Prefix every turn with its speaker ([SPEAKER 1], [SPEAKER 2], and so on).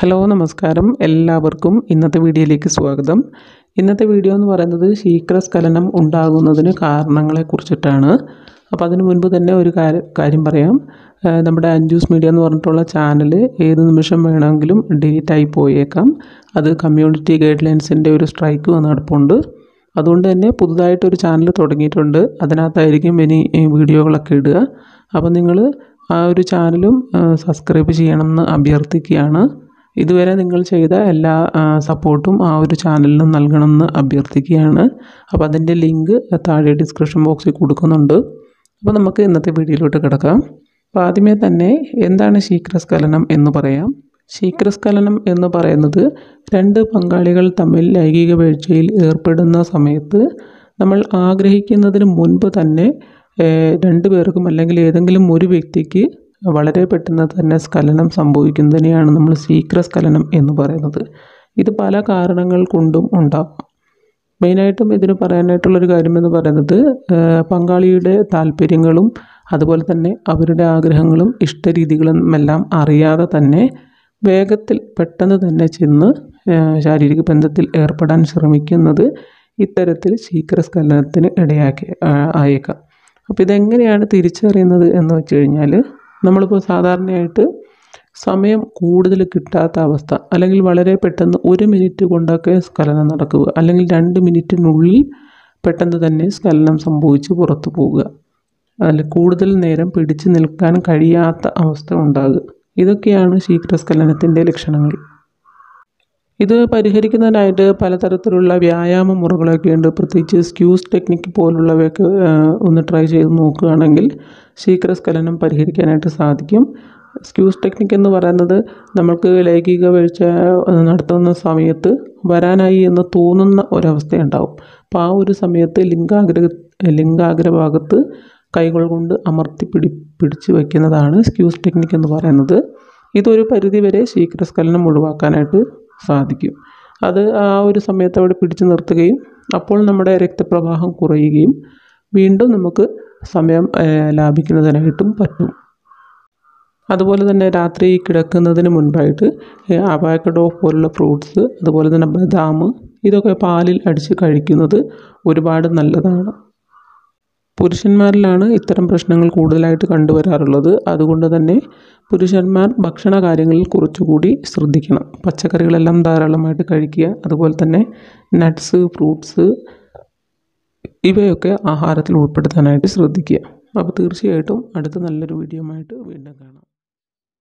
[SPEAKER 1] hello നമസ്കാരം എല്ലാവർക്കും ഇന്നത്തെ വീഡിയോയിലേക്ക് സ്വാഗതം ഇന്നത്തെ വീഡിയോ എന്ന് പറയുന്നത് ശീഘ്രസ്ഖലനം ഉണ്ടാകുന്നതിന് കാരണങ്ങളെ കുറിച്ചിട്ടാണ് അപ്പോൾ അതിനു മുൻപ് തന്നെ ഒരു കാര്യം കാര്യം പറയാം ആ, നമ്മുടെ അഞ്ജൂസ് മീഡിയ എന്ന് പറഞ്ഞിട്ടുള്ള ചാനൽ ഏത് നിമിഷം വേണമെങ്കിലും ഡിലീറ്റ് ആയി പോയേക്കാം അത് കമ്മ്യൂണിറ്റി ഗൈഡ് ലൈൻസിൻ്റെ ഒരു സ്ട്രൈക്ക് വന്ന് നടപ്പുണ്ട് അതുകൊണ്ട് തന്നെ പുതുതായിട്ടൊരു ചാനൽ തുടങ്ങിയിട്ടുണ്ട് അതിനകത്തായിരിക്കും ഇനി ഈ വീഡിയോകളൊക്കെ ഇടുക അപ്പോൾ നിങ്ങൾ ആ ഒരു ചാനലും സബ്സ്ക്രൈബ് ചെയ്യണമെന്ന് അഭ്യർത്ഥിക്കുകയാണ് ഇതുവരെ നിങ്ങൾ ചെയ്ത എല്ലാ ആ, സപ്പോർട്ടും ആ ഒരു ചാനലിനും നൽകണമെന്ന് അഭ്യർത്ഥിക്കുകയാണ് അപ്പോൾ അതിൻ്റെ ലിങ്ക് താഴെ ഡിസ്ക്രിപ്ഷൻ ബോക്സിൽ കൊടുക്കുന്നുണ്ട് അപ്പോൾ നമുക്ക് ഇന്നത്തെ വീഡിയോയിലോട്ട് കിടക്കാം അപ്പോൾ ആദ്യമേ തന്നെ എന്താണ് ശീഘ്രസ്ഖലനം എന്ന് പറയാം ശീഘ്രസ്ഖലനം എന്ന് പറയുന്നത് രണ്ട് പങ്കാളികൾ തമ്മിൽ ലൈംഗിക വീഴ്ചയിൽ ഏർപ്പെടുന്ന സമയത്ത് നമ്മൾ ആഗ്രഹിക്കുന്നതിന് മുൻപ് തന്നെ ഏഹ്, രണ്ടു പേർക്കും അല്ലെങ്കിൽ ഏതെങ്കിലും ഒരു വ്യക്തിക്ക് വളരെ പെട്ടെന്ന് തന്നെ സ്ഖലനം സംഭവിക്കുന്നതിനെയാണ് നമ്മൾ ശീഘ്രസ്ഖലനം എന്ന് പറയുന്നത് ഇത് പല കാരണങ്ങൾ കൊണ്ടും ഉണ്ടാകും മെയിനായിട്ടും ഇതിന് പറയാനായിട്ടുള്ളൊരു കാര്യമെന്ന് പറയുന്നത് ഏഹ്, പങ്കാളിയുടെ താല്പര്യങ്ങളും അതുപോലെ തന്നെ അവരുടെ ആഗ്രഹങ്ങളും ഇഷ്ടരീതികളും എല്ലാം അറിയാതെ തന്നെ വേഗത്തിൽ പെട്ടെന്ന് തന്നെ ചെന്ന് ഏഹ്, ശാരീരിക ബന്ധത്തിൽ ഏർപ്പെടാൻ ശ്രമിക്കുന്നത് ഇത്തരത്തിൽ ശീഘ്രസ്ഖലനത്തിന് ഇടയാക്കി ആ- ആയേക്കാം അപ്പോൾ ഇതെങ്ങനെയാണ് തിരിച്ചറിയുന്നത് എന്ന് വെച്ച് കഴിഞ്ഞാൽ നമ്മളിപ്പോൾ സാധാരണയായിട്ട് സമയം കൂടുതൽ കിട്ടാത്ത അവസ്ഥ അല്ലെങ്കിൽ വളരെ പെട്ടെന്ന് ഒരു മിനിറ്റ് കൊണ്ടൊക്കെ സ്ഖലനം നടക്കുക അല്ലെങ്കിൽ രണ്ട് മിനിറ്റിനുള്ളിൽ പെട്ടെന്ന് തന്നെ സ്ഖലനം സംഭവിച്ച് പുറത്തു പോവുക അതിൽ കൂടുതൽ നേരം പിടിച്ചു നിൽക്കാൻ കഴിയാത്ത അവസ്ഥ ഉണ്ടാകുക ഇതൊക്കെയാണ് ശീഘ്രസ്ഖലനത്തിൻ്റെ ലക്ഷണങ്ങൾ ഇത് പരിഹരിക്കുന്നതിനായിട്ട് പലതരത്തിലുള്ള വ്യായാമ മുറകളൊക്കെ ഉണ്ട് പ്രത്യേകിച്ച് സ്ക്യൂസ് ടെക്നിക്ക് പോലുള്ളവയൊക്കെ ആ, ഒന്ന് ട്രൈ ചെയ്ത് നോക്കുകയാണെങ്കിൽ ശീഘ്രസ്ഖലനം പരിഹരിക്കാനായിട്ട് സാധിക്കും സ്ക്യൂസ് ടെക്നിക്ക് എന്ന് പറയുന്നത് നമുക്ക് ലൈംഗിക വീഴ്ച ആ, നടത്തുന്ന സമയത്ത് വരാനായി എന്ന് തോന്നുന്ന ഒരവസ്ഥയുണ്ടാവും അപ്പോൾ ആ ഒരു സമയത്ത് ലിംഗാഗ്ര ലിംഗാഗ്രഭാഗത്ത് കൈകൾ കൊണ്ട് അമർത്തി പിടി പിടിച്ച് വയ്ക്കുന്നതാണ് സ്ക്യൂസ് ടെക്നിക്ക് എന്ന് പറയുന്നത് ഇതൊരു പരിധിവരെ ശീഘ്രസ്ഖലനം ഒഴിവാക്കാനായിട്ട് സാധിക്കും അത് ആ ഒരു സമയത്ത് അവിടെ പിടിച്ചു നിർത്തുകയും അപ്പോൾ നമ്മുടെ രക്തപ്രവാഹം കുറയുകയും വീണ്ടും നമുക്ക് സമയം ഏഹ്, ലാഭിക്കുന്നതിനായിട്ടും പറ്റും അതുപോലെ തന്നെ രാത്രി കിടക്കുന്നതിന് മുൻപായിട്ട് അവാക്കഡോ പോലുള്ള ഫ്രൂട്ട്സ് അതുപോലെ തന്നെ ബദാം ഇതൊക്കെ പാലിൽ അടിച്ച് കഴിക്കുന്നത് ഒരുപാട് നല്ലതാണ് പുരുഷന്മാരിലാണ് ഇത്തരം പ്രശ്നങ്ങൾ കൂടുതലായിട്ട് കണ്ടുവരാറുള്ളത് അതുകൊണ്ട് തന്നെ പുരുഷന്മാർ ഭക്ഷണ കാര്യങ്ങളിൽ കുറച്ചുകൂടി ശ്രദ്ധിക്കണം പച്ചക്കറികളെല്ലാം ധാരാളമായിട്ട് കഴിക്കുക അതുപോലെ തന്നെ നട്ട്സ് ഫ്രൂട്ട്സ് ഇവയൊക്കെ ആഹാരത്തിൽ ഉൾപ്പെടുത്താനായിട്ട് ശ്രദ്ധിക്കുക അപ്പോൾ തീർച്ചയായിട്ടും അടുത്ത നല്ലൊരു വീഡിയോ ആയിട്ട് വീണ്ടും കാണാം